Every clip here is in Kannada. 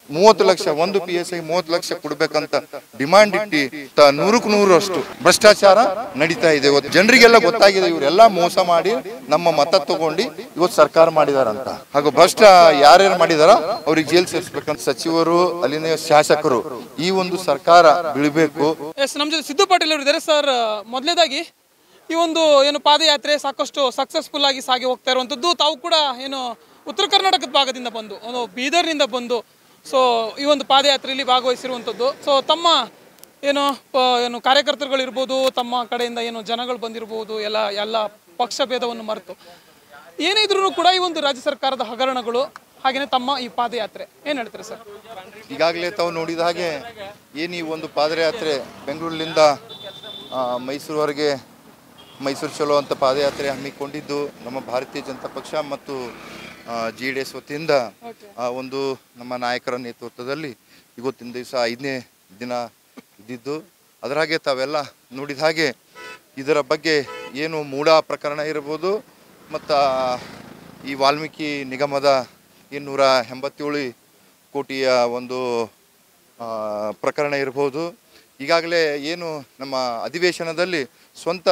ಮೂವತ್ತು ಲಕ್ಷ ಒಂದು ಪಿ ಎಸ್ ಐ ಮೂವತ್ತು ಲಕ್ಷ ಕೊಡ್ಬೇಕಂತ ಡಿಮಾಂಡ್ ಇಟ್ಟಿ ತ- ನೂರಕ್ಕೆ ನೂರು ಅಷ್ಟು ಭ್ರಷ್ಟಾಚಾರ ನಡೀತಾ ಇದೆ ಇವತ್ತು ಜನರಿಗೆಲ್ಲ ಗೊತ್ತಾಗಿದೆ ಇವರೆಲ್ಲ ಮೋಸ ಮಾಡಿ ನಮ್ಮ ಮತ ತಗೊಂಡು ಇವತ್ತು ಸರ್ಕಾರ ಮಾಡಿದಾರಂತ ಹಾಗೂ ಭ್ರಷ್ಟ ಯಾರ್ಯಾರು ಮಾಡಿದಾರ ಅವ್ರಿಗೆ ಜೈಲ್ ಸೇರಿಸ್ಬೇಕಂತ ಸಚಿವರು ಅಲ್ಲಿನ ಶಾಸಕರು ಈ ಒಂದು ಸರ್ಕಾರ ಬೀಳ್ಬೇಕು ಎಸ್ ನಮ್ಮ ಜೊತೆ ಸಿದ್ದು ಪಾಟೀಲ್ ಅವರು ಇದ್ದಾರೆ ಸರ್ ಮೊದಲನೇದಾಗಿ ಈ ಒಂದು ಏನು ಪಾದಯಾತ್ರೆ ಸಾಕಷ್ಟು ಸಕ್ಸಸ್ಫುಲ್ ಆಗಿ ಸಾಗಿ ಹೋಗ್ತಾ ಇರುವಂಥದ್ದು ತಾವು ಕೂಡ ಏನು ಉತ್ತರ ಕರ್ನಾಟಕದ ಭಾಗದಿಂದ ಬಂದು ಒಂದು ಬೀದರ್ನಿಂದ ಬಂದು ಸೊ ಈ ಒಂದು ಪಾದಯಾತ್ರೆಯಲ್ಲಿ ಭಾಗವಹಿಸಿರುವಂಥದ್ದು ಸೊ ತಮ್ಮ ಏನು ಪ- ಏನು ಕಾರ್ಯಕರ್ತರುಗಳಿರ್ಬೋದು ತಮ್ಮ ಕಡೆಯಿಂದ ಏನು ಜನಗಳು ಬಂದಿರ್ಬೋದು ಎಲ್ಲ ಎಲ್ಲ ಪಕ್ಷ ಭೇದವನ್ನು ಮರೆತು ಏನೇ ಇದ್ರೂ ಕೂಡ ಈ ಒಂದು ರಾಜ್ಯ ಸರ್ಕಾರದ ಹಗರಣಗಳು ಹಾಗೆಯೇ ತಮ್ಮ ಈ ಪಾದಯಾತ್ರೆ ಏನು ಹೇಳ್ತಾರೆ ಸರ್ ಈಗಾಗಲೇ ತಾವು ನೋಡಿದ ಹಾಗೆ ಏನು ಈ ಒಂದು ಪಾದಯಾತ್ರೆ ಬೆಂಗಳೂರಿನಿಂದ ಆ, ಮೈಸೂರುವರೆಗೆ ಮೈಸೂರು ಚಲೋ ಅಂತ ಪಾದಯಾತ್ರೆ ಹಮ್ಮಿಕೊಂಡಿದ್ದು ನಮ್ಮ ಭಾರತೀಯ ಜನತಾ ಪಕ್ಷ ಮತ್ತು ಜಿ ಡಿ ಎಸ್ ವತಿಯಿಂದ ಆ ಒಂದು ನಮ್ಮ ನಾಯಕರ ನೇತೃತ್ವದಲ್ಲಿ ಇವತ್ತಿನ ದಿವಸ ಐದನೇ ದಿನ ಇದ್ದಿದ್ದು ಅದರಾಗೆ ತಾವೆಲ್ಲ ನೋಡಿದ ಹಾಗೆ ಇದರ ಬಗ್ಗೆ ಏನು ಮೂಢ ಪ್ರಕರಣ ಇರ್ಬೋದು ಮತ್ತು ಈ ವಾಲ್ಮೀಕಿ ನಿಗಮದ ಇನ್ನೂರ ಎಂಬತ್ತೇಳು ಕೋಟಿಯ ಒಂದು ಆ, ಪ್ರಕರಣ ಇರ್ಬೋದು ಈಗಾಗಲೇ ಏನು ನಮ್ಮ ಅಧಿವೇಶನದಲ್ಲಿ ಸ್ವಂತ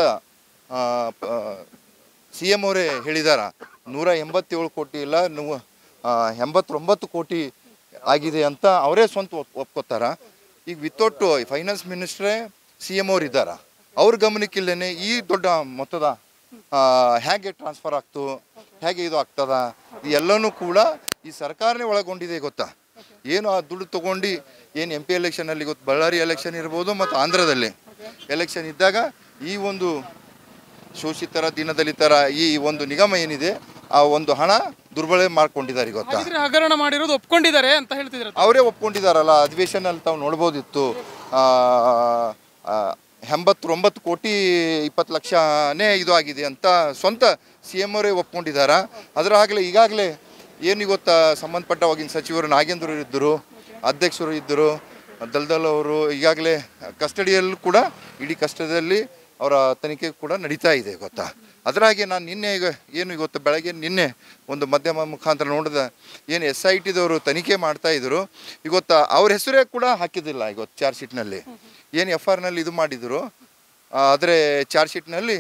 ಸಿ ಎಮ್ ಅವರೇ ಹೇಳಿದಾರ ನೂರ ಎಂಬತ್ತೇಳು ಕೋಟಿ ಇಲ್ಲ ನೀವು ಎಂಬತ್ತೊಂಬತ್ತು ಕೋಟಿ ಆಗಿದೆ ಅಂತ ಅವರೇ ಸ್ವಂತ ಒಪ್- ಒಪ್ಕೋತಾರ ಈಗ ವಿತೌಟ್ ಫೈನಾನ್ಸ್ ಮಿನಿಸ್ಟ್ರೇ ಸಿ ಎಮ್ ಅವ್ರು ಇದ್ದಾರ ಅವ್ರ ಗಮನಕ್ಕಿಲ್ದೇನೆ ಈ ದೊಡ್ಡ ಮೊತ್ತದ ಆ, ಹೇಗೆ ಟ್ರಾನ್ಸ್ಫರ್ ಆಗ್ತು ಹೇಗೆ ಇದು ಆಗ್ತದ ಎಲ್ಲನೂ ಕೂಡ ಈ ಸರ್ಕಾರನೇ ಒಳಗೊಂಡಿದೆ ಗೊತ್ತಾ ಏನು ಆ ದುಡ್ಡು ತಗೊಂಡು ಏನು ಎಂ ಪಿ ಎಲೆಕ್ಷನಲ್ಲಿ ಗೊತ್ತು ಬಳ್ಳಾರಿ ಎಲೆಕ್ಷನ್ ಇರ್ಬೋದು ಮತ್ತು ಆಂಧ್ರದಲ್ಲಿ ಎಲೆಕ್ಷನ್ ಇದ್ದಾಗ ಈ ಒಂದು ಶೋಷಿತರ ದೀನದಲಿತರ ಈ ಒಂದು ನಿಗಮ ಏನಿದೆ ಆ ಒಂದು ಹಣ ದುರ್ಬಳಕೆ ಮಾಡ್ಕೊಂಡಿದ್ದಾರೆ ಗೊತ್ತಾ ಹಾಗಿದ್ರೆ ಹಗರಣ ಮಾಡಿರೋದು ಒಪ್ಕೊಂಡಿದ್ದಾರೆ ಅಂತ ಹೇಳ್ತಿದ್ರೆ ಅವರೇ ಒಪ್ಕೊಂಡಿದ್ದಾರಲ್ಲ ಅಧಿವೇಶನಲ್ಲಿ ತಾವು ನೋಡ್ಬೋದಿತ್ತು ಆ, ಆ, ಎಂಬತ್ತೊಂಬತ್ತು ಕೋಟಿ ಇಪ್ಪತ್ತು ಲಕ್ಷನೇ ಇದು ಆಗಿದೆ ಅಂತ ಸ್ವಂತ ಸಿ ಎಮ್ ಅವರೇ ಒಪ್ಕೊಂಡಿದ್ದಾರ ಅದರ ಆಗಲೇ ಈಗಾಗಲೇ ಏನು ಗೊತ್ತಾ ಸಂಬಂಧಪಟ್ಟವಾಗಿನ ಸಚಿವರು ನಾಗೇಂದ್ರ ಇದ್ದರು ಅಧ್ಯಕ್ಷರು ಇದ್ದರು ದಲ್ದಲ್ ಅವರು ಈಗಾಗಲೇ ಕಸ್ಟಡಿಯಲ್ಲೂ ಕೂಡ ಇಡೀ ಕಸ್ಟಡಿಯಲ್ಲಿ ಅವರ ತನಿಖೆ ಕೂಡ ನಡೀತಾ ಇದೆ ಗೊತ್ತಾ ಅದರಾಗೆ ನಾನು ನಿನ್ನೆ ಈಗ ಏನು ಇವತ್ತು ಬೆಳಗ್ಗೆ ನಿನ್ನೆ ಒಂದು ಮಾಧ್ಯಮ ಮುಖಾಂತರ ನೋಡಿದ ಏನು ಎಸ್ ಐ ಟಿದವರು ತನಿಖೆ ಮಾಡ್ತಾ ಇದ್ರು ಇವತ್ತು ಅವ್ರ ಹೆಸರೇ ಕೂಡ ಹಾಕಿದ್ದಿಲ್ಲ ಇವತ್ತು ಚಾರ್ಜ್ ಶೀಟ್ನಲ್ಲಿ ಏನು ಎಫ್ ಆರ್ನಲ್ಲಿ ಇದು ಮಾಡಿದ್ರು ಆದರೆ ಚಾರ್ಜ್ ಶೀಟ್ನಲ್ಲಿ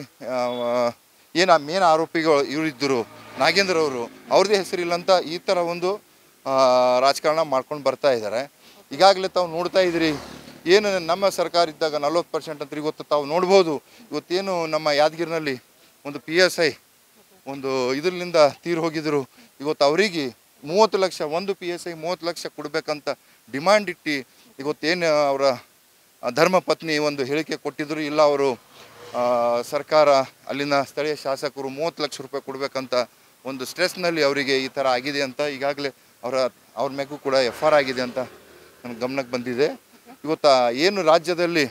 ಏನು ಮೇನ್ ಆರೋಪಿಗಳು ಇವರಿದ್ದರು ನಾಗೇಂದ್ರ ಅವರು ಅವ್ರದ್ದೇ ಹೆಸರಿಲ್ಲ ಅಂತ ಈ ಥರ ಒಂದು ಆ, ರಾಜಕಾರಣ ಮಾಡ್ಕೊಂಡು ಬರ್ತಾ ಇದ್ದಾರೆ ಈಗಾಗಲೇ ತಾವು ನೋಡ್ತಾ ಇದ್ದೀರಿ ಏನು ನಮ್ಮ ಸರ್ಕಾರ ಇದ್ದಾಗ ನಲ್ವತ್ತು ಪರ್ಸೆಂಟ್ ಅಂತ ಇವತ್ತು ತಾವು ನೋಡ್ಬೋದು ಇವತ್ತೇನು ನಮ್ಮ ಯಾದಗಿರಿನಲ್ಲಿ ಒಂದು ಪಿ ಎಸ್ ಐ ಒಂದು ಇದರಿಂದ ತೀರು ಹೋಗಿದ್ರು ಇವತ್ತು ಅವರಿಗೆ ಮೂವತ್ತು ಲಕ್ಷ ಒಂದು ಪಿ ಎಸ್ ಐ ಮೂವತ್ತು ಲಕ್ಷ ಕೊಡಬೇಕಂತ ಡಿಮಾಂಡ್ ಇಟ್ಟು ಇವತ್ತೇನು ಅವರ ಧರ್ಮ ಪತ್ನಿ ಒಂದು ಹೇಳಿಕೆ ಕೊಟ್ಟಿದ್ರು ಇಲ್ಲ ಅವರು ಆ, ಸರ್ಕಾರ ಅಲ್ಲಿನ ಸ್ಥಳೀಯ ಶಾಸಕರು ಮೂವತ್ತು ಲಕ್ಷ ರೂಪಾಯಿ ಕೊಡಬೇಕಂತ ಒಂದು ಸ್ಟ್ರೆಸ್ನಲ್ಲಿ ಅವರಿಗೆ ಈ ಥರ ಆಗಿದೆ ಅಂತ ಈಗಾಗಲೇ ಅವರ ಅವ್ರ ಮೇಗೂ ಕೂಡ ಎಫ್ ಆರ್ ಆಗಿದೆ ಅಂತ ನನ್ನ ಗಮನಕ್ಕೆ ಬಂದಿದೆ ಇವತ್ತ ಏನು ರಾಜ್ಯದಲ್ಲಿ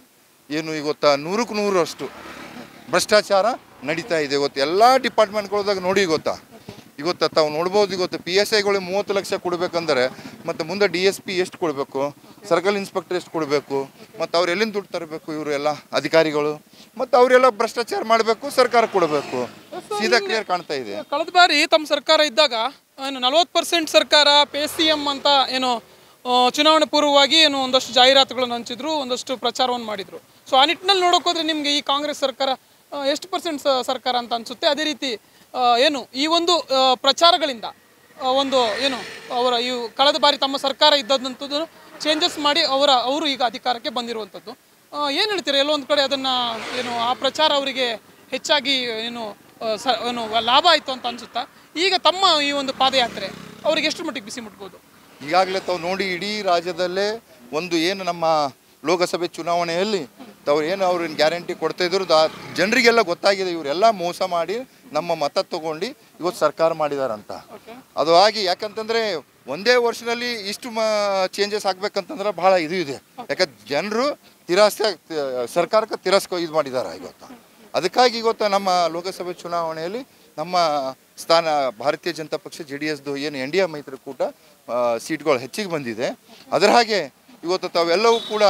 ಏನು ಇವತ್ತ ನೂರಕ್ಕೆ ನೂರು ಅಷ್ಟು ಭ್ರಷ್ಟಾಚಾರ ನಡೀತಾ ಇದೆ ಇವತ್ತು ಎಲ್ಲ ಡಿಪಾರ್ಟ್ಮೆಂಟ್ಗಳದಾಗ ನೋಡಿ ಗೊತ್ತಾ ಇವತ್ತು ತಾವು ನೋಡ್ಬೋದು ಇವತ್ತು ಪಿ ಎಸ್ ಐಗಳು ಮೂವತ್ತು ಲಕ್ಷ ಕೊಡಬೇಕಂದ್ರೆ ಮತ್ತು ಮುಂದೆ ಡಿ ಎಸ್ ಪಿ ಎಷ್ಟು ಕೊಡಬೇಕು ಸರ್ಕಲ್ ಇನ್ಸ್ಪೆಕ್ಟರ್ ಎಷ್ಟು ಕೊಡಬೇಕು ಮತ್ತು ಅವ್ರು ಎಲ್ಲಿಂದ ದುಡ್ಡು ತರಬೇಕು ಇವರು ಎಲ್ಲ ಅಧಿಕಾರಿಗಳು ಮತ್ತು ಅವರೆಲ್ಲ ಭ್ರಷ್ಟಾಚಾರ ಮಾಡಬೇಕು ಸರ್ಕಾರ ಕೊಡಬೇಕು ಸೀದಾ ಕ್ಲಿಯರ್ ಕಾಣ್ತಾ ಇದೆ ಕಳೆದ ಬಾರಿ ತಮ್ಮ ಸರ್ಕಾರ ಇದ್ದಾಗ ಏನು ನಲವತ್ತು ಪರ್ಸೆಂಟ್ ಸರ್ಕಾರ ಪೇ ಸಿ ಎಂ ಅಂತ ಏನು ಆ, ಚುನಾವಣೆ ಪೂರ್ವವಾಗಿ ಏನು ಒಂದಷ್ಟು ಜಾಹೀರಾತುಗಳನ್ನು ಹಂಚಿದ್ರು ಒಂದಷ್ಟು ಪ್ರಚಾರವನ್ನು ಮಾಡಿದ್ರು ಸೊ ಆ ನಿಟ್ಟಿನಲ್ಲಿ ನೋಡೋಕೆ ಹೋದ್ರೆ ನಿಮಗೆ ಈ ಕಾಂಗ್ರೆಸ್ ಸರ್ಕಾರ ಆ, ಎಷ್ಟು ಪರ್ಸೆಂಟ್ ಸರ್ಕಾರ ಅಂತ ಅನಿಸುತ್ತೆ ಅದೇ ರೀತಿ ಆ, ಏನು ಈ ಒಂದು ಆ, ಪ್ರಚಾರಗಳಿಂದ ಆ, ಒಂದು ಏನು ಅವರ ಈ ಕಳೆದ ಬಾರಿ ತಮ್ಮ ಸರ್ಕಾರ ಇದ್ದಂಥದ್ದು ಚೇಂಜಸ್ ಮಾಡಿ ಅವರ ಅವರು ಈಗ ಅಧಿಕಾರಕ್ಕೆ ಬಂದಿರುವಂಥದ್ದು ಏನು ಹೇಳ್ತೀರಾ ಎಲ್ಲೋ ಒಂದು ಕಡೆ ಅದನ್ನು ಏನು ಆ ಪ್ರಚಾರ ಅವರಿಗೆ ಹೆಚ್ಚಾಗಿ ಏನು ಆ, ಸ ಏನು ಲಾಭ ಆಯಿತು ಅಂತ ಅನಿಸುತ್ತಾ ಈಗ ತಮ್ಮ ಈ ಒಂದು ಪಾದಯಾತ್ರೆ ಅವ್ರಿಗೆ ಎಷ್ಟು ಮಟ್ಟಿಗೆ ಬಿಸಿ ಮುಟ್ಬೋದು ಈಗಾಗಲೇ ತಾವು ನೋಡಿ ಇಡೀ ರಾಜ್ಯದಲ್ಲೇ ಒಂದು ಏನು ನಮ್ಮ ಲೋಕಸಭೆ ಚುನಾವಣೆಯಲ್ಲಿ ತಾವು ಏನು ಅವ್ರಿಗೆ ಗ್ಯಾರಂಟಿ ಕೊಡ್ತಾ ಇದ್ರು ದಾ ಜನರಿಗೆಲ್ಲ ಗೊತ್ತಾಗಿದೆ ಇವರೆಲ್ಲ ಮೋಸ ಮಾಡಿ ನಮ್ಮ ಮತ ತಗೊಂಡು ಇವತ್ತು ಸರ್ಕಾರ ಮಾಡಿದಾರಂತ ಅದು ಆಗಿ ಯಾಕಂತಂದ್ರೆ ಒಂದೇ ವರ್ಷದಲ್ಲಿ ಇಷ್ಟು ಮ ಚೇಂಜಸ್ ಆಗ್ಬೇಕಂತಂದ್ರೆ ಬಹಳ ಇದು ಇದೆ ಯಾಕಂದ್ರೆ ಜನರು ತಿರಸ್ಕ ಸರ್ಕಾರಕ್ಕೆ ತಿರಸ್ಕ ಇದು ಮಾಡಿದ್ದಾರೆ ಇವತ್ತು ಅದಕ್ಕಾಗಿ ಇವತ್ತು ನಮ್ಮ ಲೋಕಸಭೆ ಚುನಾವಣೆಯಲ್ಲಿ ನಮ್ಮ ಸ್ಥಾನ ಭಾರತೀಯ ಜನತಾ ಪಕ್ಷ ಜೆ ಡಿ ಎಸ್ದು ಏನು ಎನ್ ಡಿ ಎ ಮೈತ್ರಿಕೂಟ ಆ, ಸೀಟ್ಗಳು ಹೆಚ್ಚಿಗೆ ಬಂದಿದೆ ಅದರ ಹಾಗೆ ಇವತ್ತು ತಾವೆಲ್ಲವೂ ಕೂಡ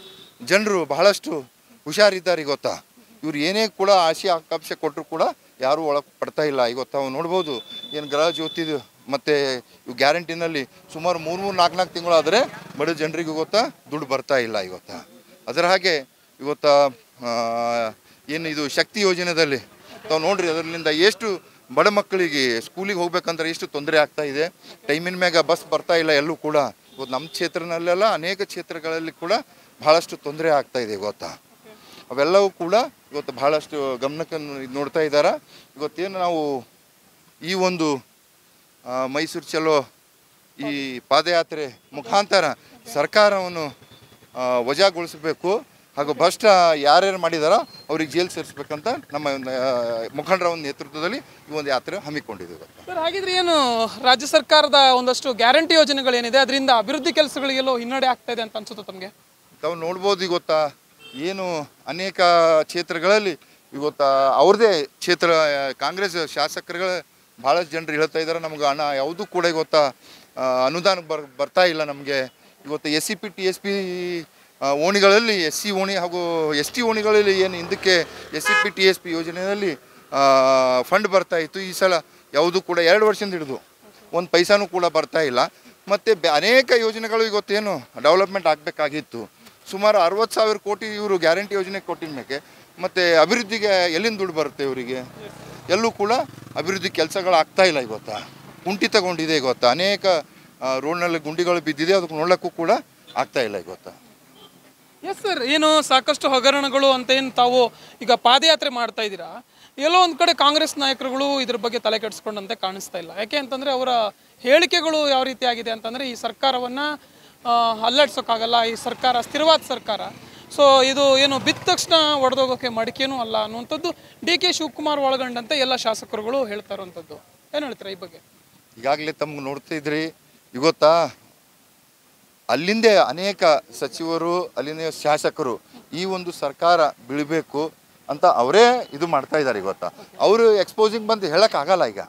ಜನರು ಬಹಳಷ್ಟು ಹುಷಾರಿದ್ದಾರೆ ಗೊತ್ತಾ ಇವ್ರು ಏನೇ ಕೂಡ ಆಸೆ ಆಕಾಂಕ್ಷೆ ಕೊಟ್ಟರು ಕೂಡ ಯಾರೂ ಒಳಗೆ ಪಡ್ತಾ ಇಲ್ಲ ಇವತ್ತು ತಾವು ನೋಡ್ಬೋದು ಏನು ಗೃಹ ಜ್ಯೋತಿದು ಮತ್ತು ಇವು ಗ್ಯಾರಂಟಿನಲ್ಲಿ ಸುಮಾರು ಮೂರು ಮೂರು ನಾಲ್ಕು ನಾಲ್ಕು ತಿಂಗಳಾದರೆ ಬಡ ಜನರಿಗೆ ಗೊತ್ತಾ ದುಡ್ಡು ಬರ್ತಾ ಇಲ್ಲ ಇವತ್ತು ಅದರ ಹಾಗೆ ಇವತ್ತ ಆ, ಏನು ಇದು ಶಕ್ತಿ ಯೋಜನೆಯಲ್ಲಿ ತಾವು ನೋಡ್ರಿ ಅದರಿಂದ ಎಷ್ಟು ಬಡ ಮಕ್ಕಳಿಗೆ ಸ್ಕೂಲಿಗೆ ಹೋಗ್ಬೇಕಂದ್ರೆ ಎಷ್ಟು ತೊಂದರೆ ಆಗ್ತಾ ಇದೆ ಟೈಮಿನ ಮ್ಯಾಗ ಬಸ್ ಬರ್ತಾ ಇಲ್ಲ ಎಲ್ಲೂ ಕೂಡ ಇವತ್ತು ನಮ್ಮ ಕ್ಷೇತ್ರನಲ್ಲೆಲ್ಲ ಅನೇಕ ಕ್ಷೇತ್ರಗಳಲ್ಲಿ ಕೂಡ ಭಾಳಷ್ಟು ತೊಂದರೆ ಆಗ್ತಾ ಇದೆ ಗೊತ್ತಾ ಅವೆಲ್ಲವೂ ಕೂಡ ಇವತ್ತು ಬಹಳಷ್ಟು ಗಮನಕ್ಕೆ ಇದ್ ನೋಡ್ತಾ ಇದ್ದಾರೆ ಇವತ್ತೇನು ನಾವು ಈ ಒಂದು ಆ, ಮೈಸೂರು ಚಲೋ ಈ ಪಾದಯಾತ್ರೆ ಮುಖಾಂತರ ಸರ್ಕಾರವನ್ನು ಆ, ವಜಾಗೊಳಿಸಬೇಕು ಹಾಗೂ ಭ್ರಷ್ಟ ಯಾರ್ಯಾರು ಮಾಡಿದಾರೋ ಅವ್ರಿಗೆ ಜೈಲು ಸೇರಿಸ್ಬೇಕಂತ ನಮ್ಮ ಆ, ಮುಖಂಡರ ಒಂದು ನೇತೃತ್ವದಲ್ಲಿ ಈ ಒಂದು ಯಾತ್ರೆ ಹಮ್ಮಿಕೊಂಡಿದ್ದೇವೆ ಸರ್ ಹಾಗಿದ್ರೆ ಏನು ರಾಜ್ಯ ಸರ್ಕಾರದ ಒಂದಷ್ಟು ಗ್ಯಾರಂಟಿ ಯೋಜನೆಗಳೇನಿದೆ ಅದರಿಂದ ಅಭಿವೃದ್ಧಿ ಕೆಲಸಗಳಿಗೆಲ್ಲೋ ಹಿನ್ನಡೆ ಆಗ್ತಾ ಇದೆ ಅಂತ ಅನ್ಸುತ್ತೆ ತಮಗೆ ತಾವು ನೋಡ್ಬೋದು ಇವತ್ತ ಏನು ಅನೇಕ ಕ್ಷೇತ್ರಗಳಲ್ಲಿ ಇವತ್ತ ಅವ್ರದ್ದೇ ಕ್ಷೇತ್ರ ಆ, ಕಾಂಗ್ರೆಸ್ ಶಾಸಕರುಗಳ ಭಾಳಷ್ಟು ಜನರು ಹೇಳ್ತಾ ಇದ್ದಾರೆ ನಮ್ಗೆ ಹಣ ಯಾವುದೂ ಕೂಡ ಇವತ್ತ ಆ, ಅನುದಾನ ಬರ್ ಬರ್ತಾ ಇಲ್ಲ ನಮಗೆ ಇವತ್ತು S C P T S P ಓಣಿಗಳಲ್ಲಿ ಎಸ್ ಸಿ ಓಣಿ ಹಾಗೂ ಎಸ್ ಟಿ ಓಣಿಗಳಲ್ಲಿ ಏನು ಹಿಂದಕ್ಕೆ S C P T S P ಯೋಜನೆಯಲ್ಲಿ ಫಂಡ್ ಬರ್ತಾ ಇತ್ತು ಈ ಸಲ ಯಾವುದೂ ಕೂಡ ಎರಡು ವರ್ಷದಿಂದ ಹಿಡಿದು ಒಂದು ಪೈಸಾನೂ ಕೂಡ ಬರ್ತಾ ಇಲ್ಲ ಮತ್ತು ಬೆ- ಅನೇಕ ಯೋಜನೆಗಳು ಇವತ್ತೇನು ಡೆವಲಪ್ಮೆಂಟ್ ಆಗಬೇಕಾಗಿತ್ತು ಸುಮಾರು ಅರವತ್ತು ಸಾವಿರ ಕೋಟಿ ಇವರು ಗ್ಯಾರಂಟಿ ಯೋಜನೆ ಕೊಟ್ಟಿನ ಮೇಲೆ ಮತ್ತು ಅಭಿವೃದ್ಧಿಗೆ ಎಲ್ಲಿಂದ ದುಡ್ಡು ಬರುತ್ತೆ ಇವರಿಗೆ ಎಲ್ಲೂ ಕೂಡ ಅಭಿವೃದ್ಧಿ ಕೆಲಸಗಳು ಆಗ್ತಾ ಇಲ್ಲ ಇವತ್ತು ಕುಂಠಿತಗೊಂಡಿದೆ ಇವತ್ತು ಅನೇಕ ಆ, ರೋಡ್ನಲ್ಲಿ ಗುಂಡಿಗಳು ಬಿದ್ದಿದೆ ಅದಕ್ಕೆ ನೋಡೋಕ್ಕೂ ಕೂಡ ಆಗ್ತಾ ಇಲ್ಲ ಇವತ್ತು ಎಸ್ ಸರ್ ಏನು ಸಾಕಷ್ಟು ಹಗರಣಗಳು ಅಂತ ಏನು ತಾವು ಈಗ ಪಾದಯಾತ್ರೆ ಮಾಡ್ತಾ ಇದ್ದೀರಾ ಎಲ್ಲೋ ಒಂದು ಕಡೆ ಕಾಂಗ್ರೆಸ್ ನಾಯಕರುಗಳು ಇದ್ರ ಬಗ್ಗೆ ತಲೆ ಕೆಡಿಸ್ಕೊಂಡಂತೆ ಕಾಣಿಸ್ತಾ ಇಲ್ಲ ಯಾಕೆ ಅಂತಂದ್ರೆ ಅವರ ಹೇಳಿಕೆಗಳು ಯಾವ ರೀತಿ ಆಗಿದೆ ಅಂತಂದ್ರೆ ಈ ಸರ್ಕಾರವನ್ನ ಆ, ಅಲ್ಲಾಡ್ಸೋಕ್ಕಾಗಲ್ಲ ಈ ಸರ್ಕಾರ ಸ್ಥಿರವಾದ ಸರ್ಕಾರ ಸೊ ಇದು ಏನು ಬಿದ್ದ ತಕ್ಷಣ ಒಡೆದೋಗೋಕೆ ಮಡಿಕೆನೂ ಅಲ್ಲ ಅನ್ನುವಂಥದ್ದು ಡಿ ಕೆ ಶಿವಕುಮಾರ್ ಒಳಗೊಂಡಂತೆ ಎಲ್ಲ ಶಾಸಕರುಗಳು ಹೇಳ್ತಾ ಇರುವಂಥದ್ದು ಏನು ಹೇಳ್ತೀರಾ ಈ ಬಗ್ಗೆ ಈಗಾಗಲೇ ತಮ್ಗೆ ನೋಡ್ತಾ ಇದ್ರಿ ಇವತ್ತಾ ಅಲ್ಲಿಂದೇ ಅನೇಕ ಸಚಿವರು ಅಲ್ಲಿನ ಶಾಸಕರು ಈ ಒಂದು ಸರ್ಕಾರ ಬೀಳಬೇಕು ಅಂತ ಅವರೇ ಇದು ಮಾಡ್ತಾ ಇದ್ದಾರೆ ಇವತ್ತ ಅವರು ಎಕ್ಸ್ಪೋಸಿಂಗ್ ಬಂದು ಹೇಳೋಕ್ಕಾಗಲ್ಲ ಈಗ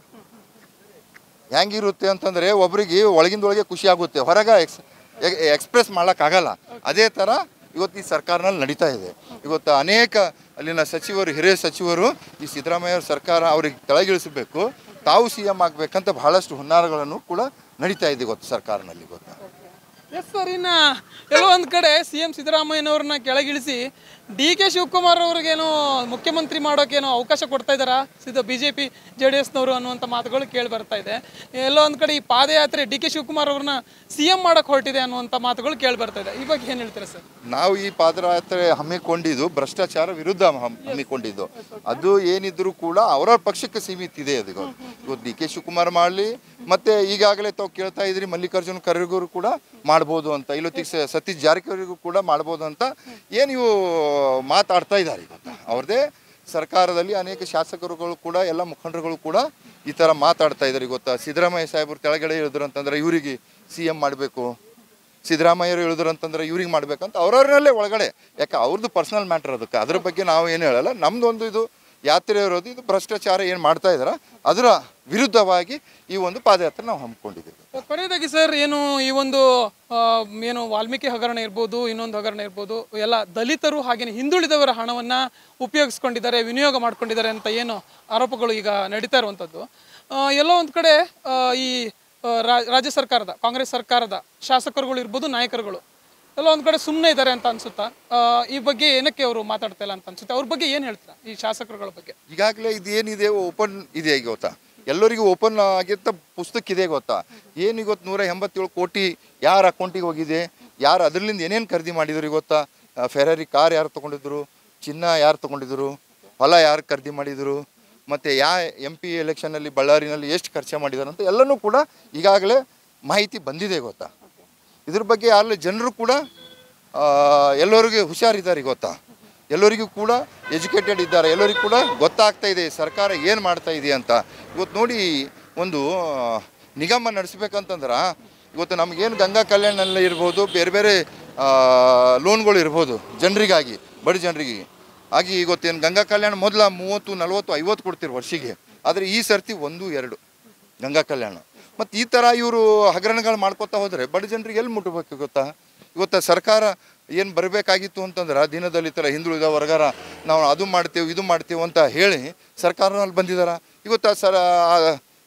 ಹೆಂಗಿರುತ್ತೆ ಅಂತಂದರೆ ಒಬ್ರಿಗೆ ಒಳಗಿಂದೊಳಗೆ ಖುಷಿ ಆಗುತ್ತೆ ಹೊರಗೆ ಎಕ್ಸ್ ಎಕ್ಸ್ಪ್ರೆಸ್ ಮಾಡೋಕ್ಕಾಗಲ್ಲ ಅದೇ ಥರ ಇವತ್ತು ಈ ಸರ್ಕಾರನಲ್ಲಿ ನಡೀತಾ ಇದೆ ಇವತ್ತು ಅನೇಕ ಅಲ್ಲಿನ ಸಚಿವರು ಹಿರಿಯ ಸಚಿವರು ಈ ಸಿದ್ದರಾಮಯ್ಯ ಅವ್ರ ಸರ್ಕಾರ ಅವ್ರಿಗೆ ಕೆಳಗಿಳಿಸಬೇಕು ತಾವು ಸಿ ಎಂ ಆಗಬೇಕಂತ ಬಹಳಷ್ಟು ಹುನ್ನಾರಗಳನ್ನು ಕೂಡ ನಡೀತಾ ಇದೆ ಇವತ್ತು ಸರ್ಕಾರನಲ್ಲಿ ಇವತ್ತು ಎಸ್ ಸರ್ ಇನ್ನ ಎಲ್ಲೋ ಒಂದು ಕಡೆ ಸಿ ಎಂ ಸಿದ್ದರಾಮಯ್ಯನವ್ರನ್ನ ಕೆಳಗಿಳಿಸಿ ಡಿ ಕೆ ಶಿವಕುಮಾರ್ ಅವ್ರಿಗೇನೋ ಮುಖ್ಯಮಂತ್ರಿ ಮಾಡೋಕೇನೋ ಅವಕಾಶ ಕೊಡ್ತಾ ಇದ್ದಾರಾ ಸಿದ್ದ B J P J D ಎಸ್ನವರು ಅನ್ನುವಂಥ ಮಾತುಗಳು ಕೇಳಿ ಬರ್ತಾ ಇದೆ ಎಲ್ಲೋ ಒಂದು ಕಡೆ ಈ ಪಾದಯಾತ್ರೆ ಡಿ ಕೆ ಶಿವಕುಮಾರ್ ಅವ್ರನ್ನ ಸಿ ಎಂ ಮಾಡಕ್ಕೆ ಹೊರಟಿದೆ ಅನ್ನುವಂಥ ಮಾತುಗಳು ಕೇಳಿ ಬರ್ತಾ ಇದೆ ಈ ಬಗ್ಗೆ ಏನು ಹೇಳ್ತೀರಾ ಸರ್ ನಾವು ಈ ಪಾದಯಾತ್ರೆ ಹಮ್ಮಿಕೊಂಡಿದ್ದು ಭ್ರಷ್ಟಾಚಾರ ವಿರುದ್ಧ ಹಮ್- ಹಮ್ಮಿಕೊಂಡಿದ್ದು ಅದು ಏನಿದ್ರು ಕೂಡ ಅವರ ಪಕ್ಷಕ್ಕೆ ಸೀಮಿತ ಇದೆ ಅದು ಇವತ್ತು ಇವತ್ತು ಡಿ ಕೆ ಶಿವಕುಮಾರ್ ಮಾಡಲಿ ಮತ್ತೆ ಈಗಾಗಲೇ ತಾವು ಕೇಳ್ತಾ ಇದ್ರಿ ಮಲ್ಲಿಕಾರ್ಜುನ ಖರ್ಗೆಗೂ ಕೂಡ ಮಾಡ್ಬೋದು ಅಂತ ಇಲ್ಲೊತ್ತಿಗೆ ಸ- ಸತೀಶ್ ಜಾರಕಿಹೊಳಿಗೂ ಕೂಡ ಮಾಡ್ಬೋದು ಅಂತ ಏನು ಇವು ಮಾತಾಡ್ತಾ ಇದ್ದಾರೆ ಇವತ್ತು ಅವ್ರದ್ದೇ ಸರ್ಕಾರದಲ್ಲಿ ಅನೇಕ ಶಾಸಕರುಗಳು ಕೂಡ ಎಲ್ಲ ಮುಖಂಡರುಗಳು ಕೂಡ ಈ ಥರ ಮಾತಾಡ್ತಾ ಇದ್ದಾರೆ ಗೊತ್ತಾ ಸಿದ್ದರಾಮಯ್ಯ ಸಾಹೇಬರು ಕೆಳಗಡೆ ಹೇಳಿದ್ರು ಅಂತಂದ್ರೆ ಇವರಿಗೆ ಸಿ ಎಂ ಮಾಡಬೇಕು ಸಿದ್ದರಾಮಯ್ಯರು ಹೇಳಿದ್ರು ಅಂತಂದ್ರೆ ಇವ್ರಿಗೆ ಮಾಡ್ಬೇಕಂತ ಅವ್ರವ್ರಲ್ಲೇ ಒಳಗಡೆ ಯಾಕೆ ಅವ್ರದ್ದು ಪರ್ಸನಲ್ ಮ್ಯಾಟ್ರ್ ಅದಕ್ಕೆ ಅದ್ರ ಬಗ್ಗೆ ನಾವು ಏನು ಹೇಳಲ್ಲ ನಮ್ದು ಒಂದು ಇದು ಯಾತ್ರೆ ಇರೋದು ಇದು ಭ್ರಷ್ಟಾಚಾರ ಏನು ಮಾಡ್ತಾ ಇದಾರ ಅದರ ವಿರುದ್ಧವಾಗಿ ಈ ಒಂದು ಪಾದಯಾತ್ರೆ ನಾವು ಹಮ್ಮಿಕೊಂಡಿದ್ದೀವಿ ಕೊನೆಯದಾಗಿ ಸರ್ ಏನು ಈ ಒಂದು ಆ, ಏನು ವಾಲ್ಮೀಕಿ ಹಗರಣ ಇರ್ಬೋದು ಇನ್ನೊಂದು ಹಗರಣ ಇರ್ಬೋದು ಎಲ್ಲ ದಲಿತರು ಹಾಗೇನೆ ಹಿಂದುಳಿದವರ ಹಣವನ್ನ ಉಪಯೋಗಿಸ್ಕೊಂಡಿದ್ದಾರೆ ವಿನಿಯೋಗ ಮಾಡ್ಕೊಂಡಿದ್ದಾರೆ ಅಂತ ಏನು ಆರೋಪಗಳು ಈಗ ನಡೀತಾ ಇರುವಂಥದ್ದು ಆ, ಎಲ್ಲೋ ಒಂದು ಕಡೆ ಆ, ಈ ಆ, ರಾ- ರಾಜ್ಯ ಸರ್ಕಾರದ ಕಾಂಗ್ರೆಸ್ ಸರ್ಕಾರದ ಶಾಸಕರುಗಳು ಇರ್ಬೋದು ನಾಯಕರುಗಳು ಎಲ್ಲ ಒಂದು ಕಡೆ ಸುಮ್ಮನೆ ಇದ್ದಾರೆ ಅಂತ ಅನ್ಸುತ್ತಾ ಆ, ಈ ಬಗ್ಗೆ ಏನಕ್ಕೆ ಅವರು ಮಾತಾಡ್ತಾ ಇಲ್ಲ ಅಂತ ಅನ್ಸುತ್ತೆ ಅವ್ರ ಬಗ್ಗೆ ಏನು ಹೇಳ್ತೀರಾ ಈ ಶಾಸಕರುಗಳ ಬಗ್ಗೆ ಈಗಾಗಲೇ ಇದೇನಿದೆ ಓಪನ್ ಇದೆ ಈಗ ಗೊತ್ತಾ ಎಲ್ಲರಿಗೂ ಓಪನ್ ಆಗಿರ್ತ ಪುಸ್ತಕ ಇದೆ ಗೊತ್ತಾ ಏನು ಇವತ್ತು ನೂರ ಎಂಬತ್ತೇಳು ಕೋಟಿ ಯಾರ ಅಕೌಂಟಿಗೆ ಹೋಗಿದೆ ಯಾರು ಅದರಿಂದ ಏನೇನು ಖರೀದಿ ಮಾಡಿದ್ರು ಗೊತ್ತಾ ಫೆರಾರಿ ಕಾರ್ ಯಾರು ತೊಗೊಂಡಿದ್ರು ಚಿನ್ನ ಯಾರು ತೊಗೊಂಡಿದ್ರು ಹೊಲ ಯಾರು ಖರೀದಿ ಮಾಡಿದರು ಮತ್ತು ಯಾ ಎಂ ಪಿ ಎಲೆಕ್ಷನಲ್ಲಿ ಬಳ್ಳಾರಿನಲ್ಲಿ ಎಷ್ಟು ಖರ್ಚು ಮಾಡಿದ್ದಾರೆ ಅಂತ ಎಲ್ಲನೂ ಕೂಡ ಈಗಾಗಲೇ ಮಾಹಿತಿ ಬಂದಿದೆ ಗೊತ್ತಾ ಇದ್ರ ಬಗ್ಗೆ ಯಾರಲ್ಲ ಜನರು ಕೂಡ ಆ, ಎಲ್ಲರಿಗೂ ಹುಷಾರಿದ್ದಾರೆ ಗೊತ್ತಾ ಎಲ್ಲರಿಗೂ ಕೂಡ ಎಜುಕೇಟೆಡ್ ಇದ್ದಾರೆ ಎಲ್ಲರಿಗೂ ಕೂಡ ಗೊತ್ತಾಗ್ತಾ ಇದೆ ಸರ್ಕಾರ ಏನು ಮಾಡ್ತಾ ಇದೆ ಅಂತ ಇವತ್ತು ನೋಡಿ ಒಂದು ಆ, ನಿಗಮ ನಡೆಸ್ಬೇಕಂತಂದ್ರೆ ಇವತ್ತು ನಮಗೇನು ಗಂಗಾ ಕಲ್ಯಾಣಲ್ಲಿ ಇರ್ಬೋದು ಬೇರೆ ಬೇರೆ ಆ, ಲೋನ್ಗಳು ಇರ್ಬೋದು ಜನರಿಗಾಗಿ ಬಡ ಜನರಿಗೆ ಆಗಿ ಇವತ್ತೇನು ಗಂಗಾ ಕಲ್ಯಾಣ ಮೊದಲ ಮೂವತ್ತು ನಲ್ವತ್ತು ಐವತ್ತು ಕೊಡ್ತಿರು ವರ್ಷಿಗೆ ಆದರೆ ಈ ಸರ್ತಿ ಒಂದು ಎರಡು ಗಂಗಾ ಕಲ್ಯಾಣ ಮತ್ತು ಈ ಥರ ಇವರು ಹಗರಣಗಳು ಮಾಡ್ಕೊತಾ ಹೋದರೆ ಬಡ ಜನರಿಗೆ ಎಲ್ಲಿ ಮುಟ್ಟಬೇಕು ಗೊತ್ತಾ ಇವತ್ತು ಸರ್ಕಾರ ಏನು ಬರಬೇಕಾಗಿತ್ತು ಅಂತಂದ್ರೆ ದೀನದಲಿತರ ಹಿಂದುಳಿದ ವರ್ಗರ ನಾವು ಅದು ಮಾಡ್ತೇವೆ ಇದು ಮಾಡ್ತೇವೆ ಅಂತ ಹೇಳಿ ಸರ್ಕಾರನಲ್ಲಿ ಬಂದಿದಾರ ಇವತ್ತು ಆ ಸರ ಆ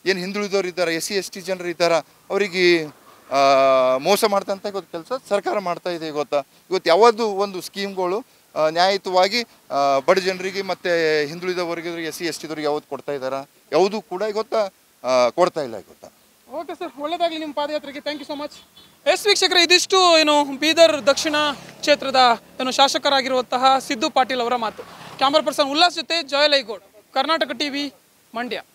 ಏನು ಹಿಂದುಳಿದವರು ಇದ್ದಾರೆ ಎಸ್ ಸಿ ಎಸ್ ಟಿ ಜನರು ಇದ್ದಾರೆ ಅವರಿಗೆ ಆ, ಮೋಸ ಮಾಡ್ತಂತ ಇವತ್ತು ಕೆಲಸ ಸರ್ಕಾರ ಮಾಡ್ತಾ ಇದೆ ಗೊತ್ತಾ ಇವತ್ತು ಯಾವುದು ಒಂದು ಸ್ಕೀಮ್ಗಳು ಆ, ನ್ಯಾಯಯುತವಾಗಿ ಆ, ಬಡ ಜನರಿಗೆ ಮತ್ತು ಹಿಂದುಳಿದ ವರ್ಗದವರಿಗೆ ಎಸ್ ಸಿ ಎಸ್ ಟಿದವ್ರಿಗೆ ಯಾವ್ದು ಕೊಡ್ತಾ ಇದ್ದಾರಾ ಯಾವುದೂ ಕೂಡ ಇವತ್ತು ಆ, ಕೊಡ್ತಾ ಇಲ್ಲ ಗೊತ್ತಾ ಓಕೆ ಸರ್ ಒಳ್ಳೆಯದಾಗಲಿ ನಿಮ್ಮ ಪಾದಯಾತ್ರೆಗೆ thank you so much yes ವೀಕ್ಷಕರೇ ಇದಿಷ್ಟು ಏನು ಬೀದರ್ ದಕ್ಷಿಣ ಕ್ಷೇತ್ರದ ಏನು ಶಾಸಕರಾಗಿರುವಂತಹ ಸಿದ್ದು ಪಾಟೀಲ್ ಅವರ ಮಾತು ಕ್ಯಾಮರಾ ಪರ್ಸನ್ ಉಲ್ಲಾಸ್ ಜೊತೆ ಜಯಲೈಗೌಡ್ ಕರ್ನಾಟಕ ಟಿವಿ ಮಂಡ್ಯ